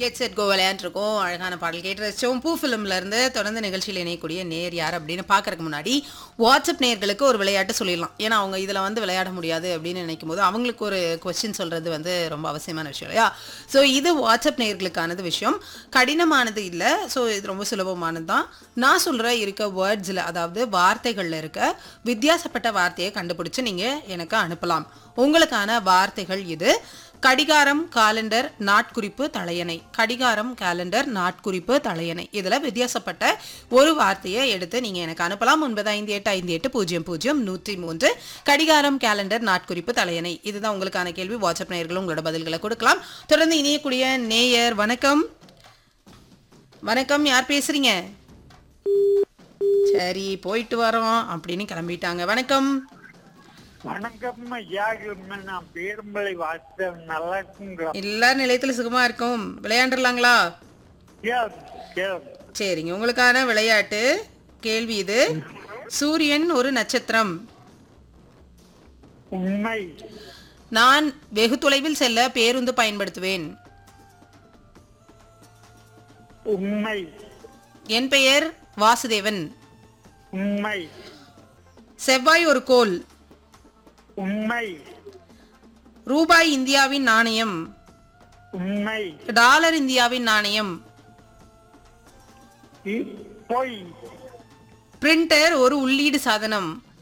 Get set go விளையாண்டுருக்கோம் அழகான பாடல் கேட்டு ரசிச்சோம் பூ ஃபிலிம்ல இருந்து தொடர்ந்து நிகழ்ச்சியில் இணையக்கூடிய நேர் யார் அப்படின்னு பார்க்கறதுக்கு முன்னாடி வாட்ஸ்அப் நேர்களுக்கு ஒரு விளையாட்டு சொல்லிடலாம் ஏன்னா அவங்க இதில் வந்து விளையாட முடியாது அப்படின்னு நினைக்கும் போது அவங்களுக்கு ஒரு கொஸ்டின் சொல்றது வந்து ரொம்ப அவசியமான விஷயம் இல்லையா ஸோ இது வாட்ஸ்அப் நேர்களுக்கானது விஷயம் கடினமானது இல்லை ஸோ இது ரொம்ப சுலபமானது தான் நான் சொல்கிற இருக்க வேர்ட்ஸில் அதாவது வார்த்தைகளில் இருக்க வித்தியாசப்பட்ட வார்த்தையை கண்டுபிடிச்சு நீங்கள் எனக்கு அனுப்பலாம் உங்களுக்கான வார்த்தைகள் இது கடிகாரம் காலண்டர் நாட்குறிப்பு தலையணை கடிகாரம் காலண்டர் நாட்குறிப்பு தலையணை இதில் வித்தியாசப்பட்ட ஒரு வார்த்தையை எடுத்து நீங்கள் எனக்கு அனுப்பலாம் ஒன்பது ஐந்து எட்டு ஐந்து எட்டு பூஜ்ஜியம் பூஜ்ஜியம் நூற்றி மூன்று கடிகாரம் காலண்டர் நாட்குறிப்பு தலையணை இதுதான் உங்களுக்கான கேள்வி வாட்ஸ்அப் நேயர்களும் உங்களோட பதில்களை கொடுக்கலாம் தொடர்ந்து இணையக்கூடிய நேயர் வணக்கம் வணக்கம் யார் பேசுறீங்க சரி போயிட்டு வரோம் அப்படின்னு கிளம்பிட்டாங்க வணக்கம் வணக்கம் ஐயா நான் பேரும்பளை வாசித்தேன் நல்லா இருக்குங்களா எல்லா நிலையத்துல சுகமா இருக்கும் விளையாண்டுலாங்களா Yes, yes. சரிங்க உங்களுக்கான விளையாட்டு கேள்வி இது சூரியன் ஒரு நட்சத்திரம் உண்மை நான் வெகு தொலைவில் செல்ல பேருந்து பயன்படுத்துவேன் உண்மை என் பெயர் வாசுதேவன் உண்மை செவ்வாய் ஒரு கோல் உண்மை ரூபாய் இந்தியாவின் நாணயம் உண்மை டாலர் இந்தியாவின் நாணயம் இ- பொய் பிரிண்டர் ஒரு உள்ளீடு சாதனம்